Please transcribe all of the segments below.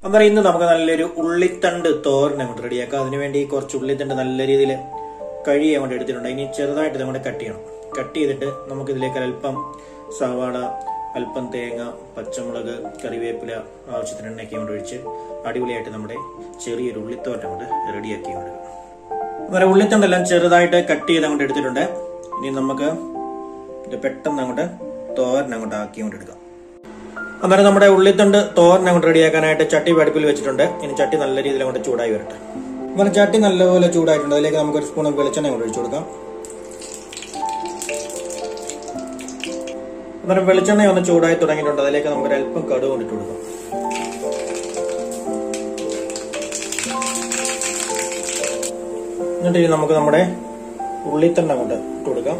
അന്നേരം ഇന്ന് നമുക്ക് നല്ലൊരു ഉള്ളിത്തണ്ട് തോരൻ അങ്ങോട്ട് റെഡിയാക്കാം അതിനുവേണ്ടി കുറച്ച് ഉള്ളിത്തണ്ട് നല്ല രീതിയിൽ കഴുകി അങ്ങോട്ട് എടുത്തിട്ടുണ്ട് ഇനി ചെറുതായിട്ട് ഇതങ്ങോട്ട് കട്ട് ചെയ്യണം കട്ട് ചെയ്തിട്ട് നമുക്ക് ഇതിലേക്ക് അല്പം സവാള അല്പം തേങ്ങ പച്ചമുളക് കറിവേപ്പില ആവശ്യത്തിന് എണ്ണയൊക്കെ കൊണ്ട് ഒഴിച്ച് അടിപൊളിയായിട്ട് നമ്മുടെ ചെറിയൊരു ഉള്ളിത്തോരൻ അങ്ങോട്ട് റെഡിയാക്കി കൊണ്ട് അന്നേരം ഉള്ളിത്തണ്ടെല്ലാം ചെറുതായിട്ട് കട്ട് ചെയ്ത് അങ്ങോട്ട് എടുത്തിട്ടുണ്ട് ഇനി നമുക്ക് ഇത് പെട്ടെന്ന് അങ്ങോട്ട് തോരൻ അങ്ങോട്ട് ആക്കി അങ്ങോട്ട് എടുക്കാം അന്നേരം നമ്മുടെ ഉള്ളിത്തണ്ട് തോരൻ അങ്ങോട്ട് റെഡിയാക്കാനായിട്ട് ചട്ടി അടുപ്പിൽ വെച്ചിട്ടുണ്ട് ഇനി ചട്ടി നല്ല രീതിയിൽ അങ്ങോട്ട് ചൂടായി വരട്ടെ അങ്ങനെ ചട്ടി നല്ലപോലെ ചൂടായിട്ടുണ്ട് അതിലേക്ക് നമുക്ക് ഒരു സ്പൂൺ വെളിച്ചെണ്ണ അങ്ങോട്ട് ഒഴിച്ചു കൊടുക്കാം അന്നേരം വെളിച്ചെണ്ണ ഒന്ന് ചൂടായി തുടങ്ങിയിട്ടുണ്ട് അതിലേക്ക് നമുക്ക് ഒരു അല്പം കടുക് കൊണ്ടിട്ട് കൊടുക്കാം എന്നിട്ട് ഇനി നമുക്ക് നമ്മുടെ ഉള്ളിത്തണ്ട അങ്ങോട്ട് ഇട്ട് കൊടുക്കാം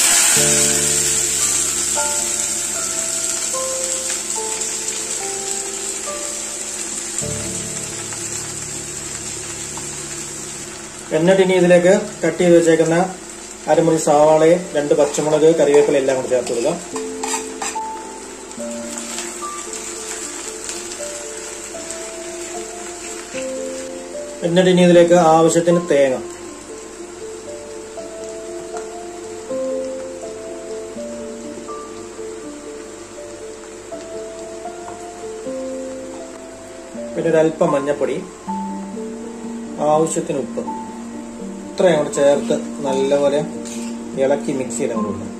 എന്നിട്ട് ഇനി ഇതിലേക്ക് കട്ട് ചെയ്ത് വെച്ചേക്കുന്ന അരമുറി സവാളയും രണ്ട് പച്ചമുളക് കറിവേപ്പില എല്ലാം കൂടി ചേർത്ത് കൊടുക്കാം എന്നിട്ട് ഇനി ഇതിലേക്ക് ആവശ്യത്തിന് തേങ്ങ പിന്നെ ഒരു അല്പം മഞ്ഞപ്പൊടി ആവശ്യത്തിന് ഉപ്പ് ഇത്രയും കൂടെ ചേർത്ത് നല്ലപോലെ ഇളക്കി മിക്സ് ചെയ്ത് അങ്ങോട്ട് കൊടുക്കണം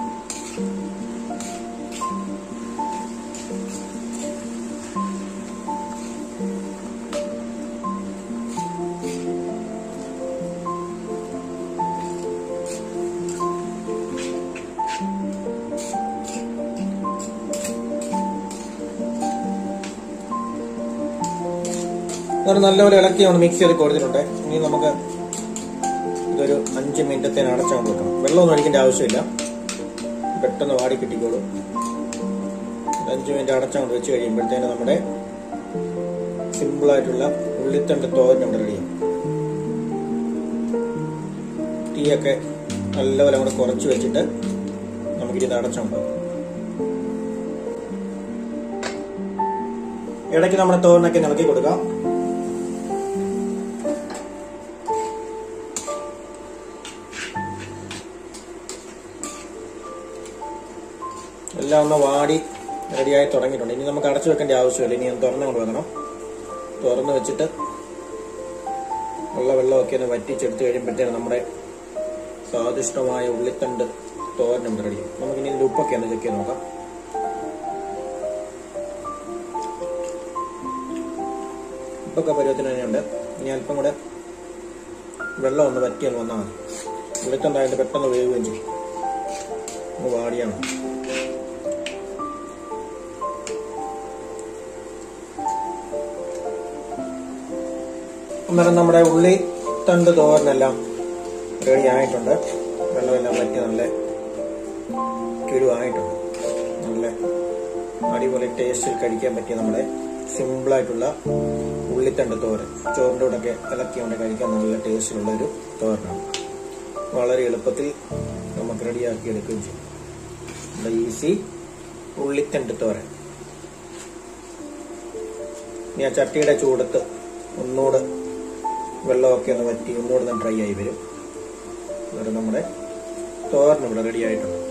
അങ്ങനെ നല്ലപോലെ ഇളക്കി നമ്മൾ മിക്സ് ചെയ്ത് കൊടുത്തിട്ടുണ്ട് ഇനി നമുക്ക് ഇതൊരു അഞ്ച് മിനിറ്റത്തേന് അടച്ചങ്ങോട്ട് വെക്കണം വെള്ളമൊന്നും ഒഴിക്കേണ്ട ആവശ്യമില്ല പെട്ടെന്ന് വാടി കിട്ടിക്കോളും ഒരു അഞ്ച് മിനിറ്റ് അടച്ചങ്ങോട്ട് വെച്ച് കഴിയുമ്പോഴത്തേന് നമ്മുടെ സിമ്പിളായിട്ടുള്ള ഉള്ളിത്തണ്ട് തോരൻ ഇവിടെ റെഡിയാവും തീയൊക്കെ നല്ലപോലെ കൂടെ കുറച്ച് വെച്ചിട്ട് നമുക്കിത് അടച്ചങ്ങോട്ട് വെക്കാം ഇടയ്ക്ക് നമ്മുടെ തോരനൊക്കെ ഇളക്കി കൊടുക്കാം എല്ലാം ഒന്ന് വാടി റെഡിയായി തുടങ്ങിയിട്ടുണ്ട് ഇനി നമുക്ക് അടച്ചു വെക്കേണ്ട ആവശ്യമില്ല ഇനി ഒന്ന് തുറന്നു കൊണ്ട് വെക്കണം തുറന്ന് വെച്ചിട്ട് ഉള്ള വെള്ളമൊക്കെ ഒന്ന് വറ്റിച്ചെടുത്ത് കഴിയുമ്പോഴത്തേന് നമ്മുടെ സ്വാദിഷ്ടമായ ഉള്ളിത്തണ്ട് തോരനും റെഡി നമുക്കിനി ഇതിന്റെ ഉപ്പൊക്കെ ഒന്ന് ചെക്ക് ചെയ്ത് നോക്കാം ഉപ്പൊക്കെ പരുവത്തിന് തന്നെയുണ്ട് ഇനി അല്പം കൂടെ വെള്ളം ഒന്ന് വറ്റിയൊന്ന് വന്നാൽ മതി ഉള്ളിത്തണ്ടായിട്ട് പെട്ടെന്ന് വേവുകയും ചെയ്യും ഒന്ന് വാടിയാണ് അന്നേരം നമ്മുടെ ഉള്ളി തണ്ട് തോരനെല്ലാം റെഡി ആയിട്ടുണ്ട് വെള്ളമെല്ലാം വറ്റി നല്ല കിരുവായിട്ടുണ്ട് നല്ല അടിപൊളി ടേസ്റ്റിൽ കഴിക്കാൻ പറ്റിയ നമ്മുടെ സിമ്പിളായിട്ടുള്ള ഉള്ളിത്തണ്ട് തോരൻ ചോറിൻ്റെ കൂടെയൊക്കെ ഇളക്കിക്കൊണ്ട് കഴിക്കാൻ നല്ല ടേസ്റ്റിലുള്ള ഒരു തോരനാണ് വളരെ എളുപ്പത്തിൽ നമുക്ക് റെഡിയാക്കി എടുക്കുകയും ചെയ്യും നമ്മുടെ ഈസി ഉള്ളിത്തണ്ട് തോരൻ ഇനി ആ ചട്ടിയുടെ ചൂടത്ത് ഒന്നുകൂടെ വെള്ളമൊക്കെ ഒന്ന് വറ്റി ഒന്നുകൂടെ ഒന്ന് ഡ്രൈ ആയി വരും അന്നേരം നമ്മുടെ തോരൻ ഇവിടെ റെഡി ആയിട്ടുണ്ട്